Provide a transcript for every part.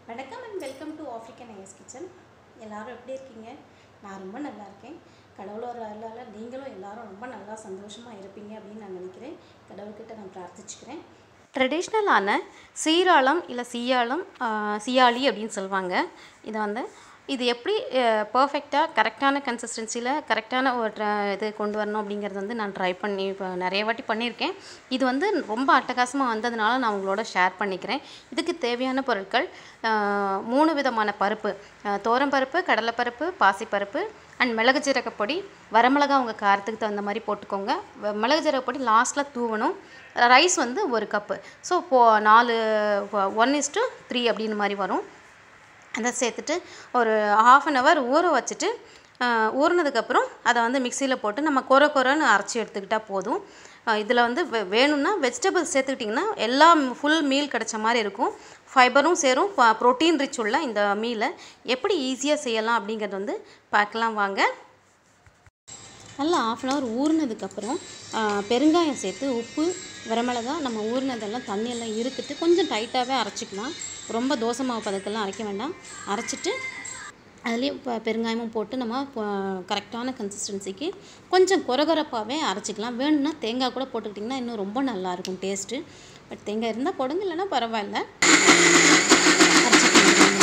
வணக்கம் and welcome to African IS kitchen எல்லாரும் எப்படி இருக்கீங்க நான் ரொம்ப நல்லா இருக்கேன் கடவுளோட அருளால் நீங்களும் எல்லாரும் ரொம்ப நல்லா சந்தோஷமாக இருப்பீங்க அப்படின்னு நான் நினைக்கிறேன் கடவுள்கிட்ட நான் பிரார்த்திச்சுக்கிறேன் ட்ரெடிஷ்னலான சீராளம் இல்லை சீயாளம் ஆஹ், சியாளி அப்படின்னு சொல்லுவாங்க இதை வந்து இது எப்படி பர்ஃபெக்டாக கரெக்டான கன்சிஸ்டன்சியில் கரெக்டான ஒரு ட்ர- இது கொண்டு வரணும் அப்படிங்கிறது வந்து நான் ட்ரை பண்ணி இப்போ நிறைய வாட்டி பண்ணியிருக்கேன் இது வந்து ரொம்ப அட்டகாசமாக வந்ததுனால நான் உங்களோட ஷேர் பண்ணிக்கிறேன் இதுக்கு தேவையான பொருட்கள் ஆஹ், மூணு விதமான பருப்பு ஆஹ், துவரம்பருப்பு கடலைப்பருப்பு பாசிப்பருப்பு அண்ட் மிளகு ஜீரக பொடி வரமிளகா உங்கள் காரத்துக்கு தகுந்த மாதிரி போட்டுக்கோங்க வ- மிளகு ஜீரக பொடி லாஸ்ட்டில் தூவணும் ரைஸ் வந்து ஒரு கப்பு ஸோ இப்போ நாலு ஒன் இஸ் டு த்ரீ அப்படின்னு மாதிரி வரும் அதை சேர்த்துட்டு ஒரு ஹாஃப் அன் ஹவர் ஊற வச்சுட்டு ஆஹ், ஊறினதுக்கப்புறம் அதை வந்து மிக்சியில் போட்டு நம்ம கொர கொரன்னு அரைச்சி எடுத்துக்கிட்டால் போதும் இதில் வந்து வே- வேணும்னா வெஜிடபிள்ஸ் சேர்த்துக்கிட்டிங்கன்னா எல்லா ஃபுல் மீல் கிடைச்ச மாதிரி இருக்கும் ஃபைபரும் சேரும் ப்ரோட்டீன் ரிச் உள்ள இந்த மீலை எப்படி ஈஸியாக செய்யலாம் அப்படிங்கிறது வந்து பார்க்கலாம் வாங்க நல்லா ஆஃப் அன் ஹவர் ஊறினதுக்கப்புறம் பெருங்காயம் சேர்த்து உப்பு வரமிளகா நம்ம ஊறினதெல்லாம் தண்ணியெல்லாம் இருத்துட்டு கொஞ்சம் டைட்டாகவே அரைச்சிக்கலாம் ரொம்ப தோசை மாவு பதக்கெல்லாம் அரைக்க வேண்டாம் அரைச்சிட்டு அதுலேயே இப்போ பெருங்காயமும் போட்டு நம்ம கரெக்டான கன்சிஸ்டன்சிக்கு கொஞ்சம் கொரகொரப்பாகவே அரைச்சிக்கலாம் வேணும்னா தேங்காய் கூட போட்டுக்கிட்டிங்கன்னா இன்னும் ரொம்ப நல்லாயிருக்கும் டேஸ்ட்டு பட் தேங்காய் இருந்தால் போடுங்க இல்லைன்னா பரவாயில்ல அரைச்சிக்கலாம்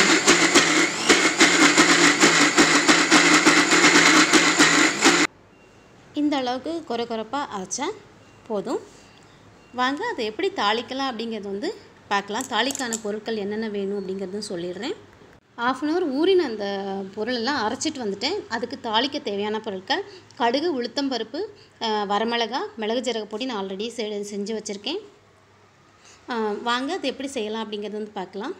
இந்த அளவுக்கு குறை குறைப்பாக அரைச்சா போதும் வாங்க அதை எப்படி தாளிக்கலாம் அப்படிங்கிறது வந்து பார்க்கலாம் தாளிக்கான பொருட்கள் என்னென்ன வேணும் அப்படிங்கிறதும் சொல்லிடுறேன் ஆஃப் அன் ஹவர் ஊறின அந்த பொருளெல்லாம் அரைச்சிட்டு வந்துட்டேன் அதுக்கு தாளிக்க தேவையான பொருட்கள் கடுகு உளுத்தம்பருப்பு அஹ், வரமிளகா மிளகு ஜீரக பொடி நான் ஆல்ரெடி செ செஞ்சு வச்சுருக்கேன் அஹ், வாங்க அது எப்படி செய்யலாம் அப்படிங்கிறது வந்து பார்க்கலாம்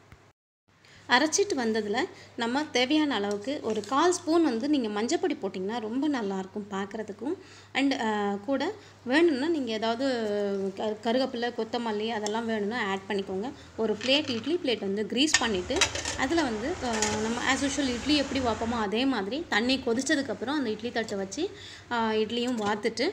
அரைச்சிட்டு வந்ததில் நம்ம தேவையான அளவுக்கு ஒரு கால் ஸ்பூன் வந்து நீங்கள் மஞ்சப்பொடி போட்டிங்கன்னா ரொம்ப நல்லாயிருக்கும் பார்க்குறதுக்கும் அண்ட் கூட வேணும்னா நீங்கள் ஏதாவது க கருவேப்பிலை கொத்தமல்லி அதெல்லாம் வேணும்னா ஆட் பண்ணிக்கோங்க ஒரு பிளேட் இட்லி பிளேட் வந்து க்ரீஸ் பண்ணிவிட்டு அதில் வந்து அஹ், நம்ம ஆஸ் யூஷுவல் இட்லி எப்படி வைப்போமோ அதே மாதிரி தண்ணி கொதிச்சதுக்கப்புறம் அந்த இட்லி தட்டை வச்சு அஹ், இட்லியும் வாத்துட்டு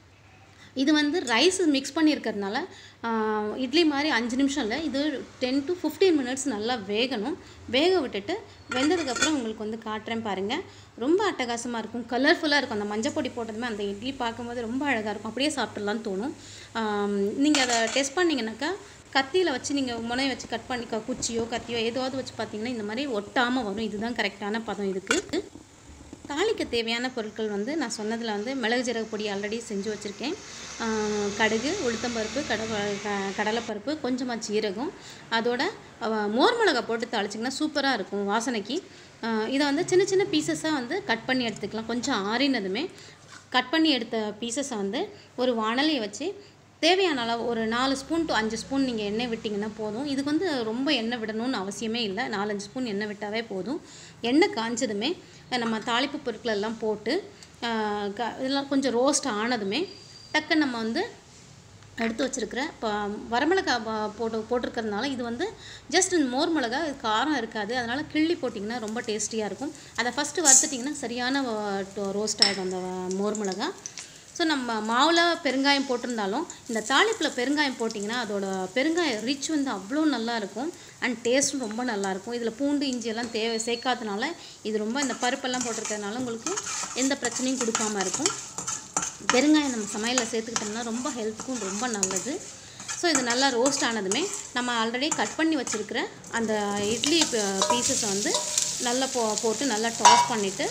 இது வந்து ரைஸ் மிக்ஸ் பண்ணியிருக்கிறதுனால ஆஹ், இட்லி மாதிரி அஞ்சு நிமிஷம் இல்லை இது டென் டு ஃபிஃப்டீன் மினிட்ஸ் நல்லா வேகணும் வேக விட்டுட்டு வெந்ததுக்கப்புறம் உங்களுக்கு வந்து காட்டுறேன் பாருங்கள் ரொம்ப அட்டகாசமாக இருக்கும் கலர்ஃபுல்லாக இருக்கும் அந்த மஞ்சப்பொடி போட்டதுமே அந்த இட்லி பார்க்கும்போது ரொம்ப அழகாக இருக்கும் அப்படியே சாப்பிட்றலான்னு தோணும் நீங்கள் அதை டெஸ்ட் பண்ணிங்கனாக்கா கத்தியில் வச்சு நீங்கள் முனையை வச்சு கட் பண்ணி க- குச்சியோ கத்தியோ ஏதாவது வச்சு பார்த்தீங்கன்னா இந்த மாதிரி ஒட்டாமல் வரும் இதுதான் கரெக்டான பதம் இதுக்கு தாளிக்க தேவையான பொருட்கள் வந்து நான் சொன்னதில் வந்து மிளகு ஜீரக பொடி ஆல்ரெடி செஞ்சு வச்சுருக்கேன் ஆஹ் கடுகு உளுத்தம்பருப்பு கட க- கடலைப்பருப்பு கொஞ்சமாக சீரகம் அதோட அஹ், மோர் மிளகா போட்டு தாளிச்சிங்கன்னா சூப்பராக இருக்கும் வாசனைக்கு ஆஹ் இதை வந்து சின்ன சின்ன பீசஸாக வந்து கட் பண்ணி எடுத்துக்கலாம் கொஞ்சம் ஆறினதுமே கட் பண்ணி எடுத்த பீசஸை வந்து ஒரு வாணலியை வச்சு தேவையான அளவு ஒரு நாலு ஸ்பூன் டு அஞ்சு ஸ்பூன் நீங்கள் எண்ணெய் விட்டிங்கன்னா போதும் இதுக்கு வந்து ரொம்ப எண்ணெய் விடணும்னு அவசியமே இல்லை நாலஞ்சு ஸ்பூன் எண்ணெய் விட்டாவே போதும் எண்ணெய் காஞ்சதுமே நம்ம தாளிப்பு பொருட்கள் எல்லாம் போட்டு ஆஹ் க- இதெல்லாம் கொஞ்சம் ரோஸ்ட் ஆனதுமே டக்குன்னு நம்ம வந்து எடுத்து வச்சிருக்கிற இப்போ வரமிளகா ப- போட்டு போட்டிருக்கறதுனால இது வந்து ஜஸ்ட் மோர் மிளகா இது காரம் இருக்காது அதனால் கிள்ளி போட்டிங்கன்னா ரொம்ப டேஸ்டியாக இருக்கும் அதை ஃபஸ்ட்டு வறுத்துட்டிங்கன்னா சரியான ரோஸ்ட் ஆகிடும் அந்த மோர் மிளகா ஸோ நம்ம மாவில் பெருங்காயம் போட்டிருந்தாலும் இந்த தாளிப்பில் பெருங்காயம் போட்டிங்கன்னா அதோட பெருங்காய ரிச் வந்து அவ்வளோ நல்லா இருக்கும் அண்ட் டேஸ்ட்டும் ரொம்ப நல்லாயிருக்கும் இதில் பூண்டு இஞ்சி எல்லாம் தேவை சேர்க்காதனால இது ரொம்ப இந்த பருப்பெல்லாம் போட்டிருக்கறதுனால உங்களுக்கு எந்த பிரச்சனையும் கொடுக்காம இருக்கும் பெருங்காயம் நம்ம சமையலில் சேர்த்துக்கிட்டோம்னா ரொம்ப ஹெல்த்துக்கும் ரொம்ப நல்லது ஸோ இது நல்லா ரோஸ்ட் ஆனதுமே நம்ம ஆல்ரெடி கட் பண்ணி வச்சுருக்கிற அந்த இட்லி பீசஸை வந்து நல்லா போ போட்டு நல்லா டாஸ் பண்ணிவிட்டு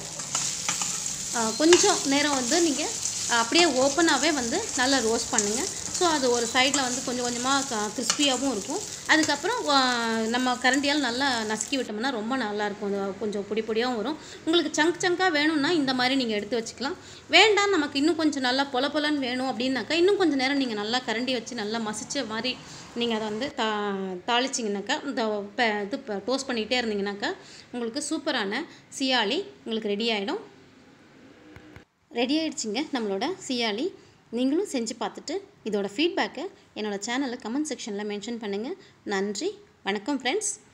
கொஞ்சம் நேரம் வந்து நீங்கள் அப்படியே ஓப்பனாகவே வந்து நல்லா ரோஸ்ட் பண்ணுங்கள் ஸோ அது ஒரு சைடில் வந்து கொஞ்சம் கொஞ்சமாக கிறிஸ்பியாகவும் இருக்கும் அதுக்கப்புறம் ஆ, நம்ம கரண்டியால் நல்லா நசுக்கி விட்டோம்னா ரொம்ப நல்லாயிருக்கும் அது கொஞ்சம் பொடி பொடியாகவும் வரும் உங்களுக்கு சங்க் சங்காக வேணும்னா இந்த மாதிரி நீங்கள் எடுத்து வச்சுக்கலாம் வேண்டாம் நமக்கு இன்னும் கொஞ்சம் நல்லா பொல பொலன்னு வேணும் அப்படின்னாக்கா இன்னும் கொஞ்சம் நேரம் நீங்கள் நல்லா கரண்டி வச்சு நல்லா மசிச்ச மாதிரி நீங்கள் அதை வந்து தா தாளிச்சிங்கனாக்கா இந்த ப- இது டோஸ்ட் பண்ணிகிட்டே இருந்தீங்கனாக்கா உங்களுக்கு சூப்பரான சியாளி உங்களுக்கு ரெடி ஆகிடும் ரெடி ஆயிடுச்சுங்க நம்மளோட சியாளி நீங்களும் செஞ்சு பார்த்துட்டு இதோட ஃபீட்பேக்கை என்னோட சேனலில் கமெண்ட் செக்ஷனில் மென்ஷன் பண்ணுங்கள் நன்றி வணக்கம் ஃப்ரெண்ட்ஸ்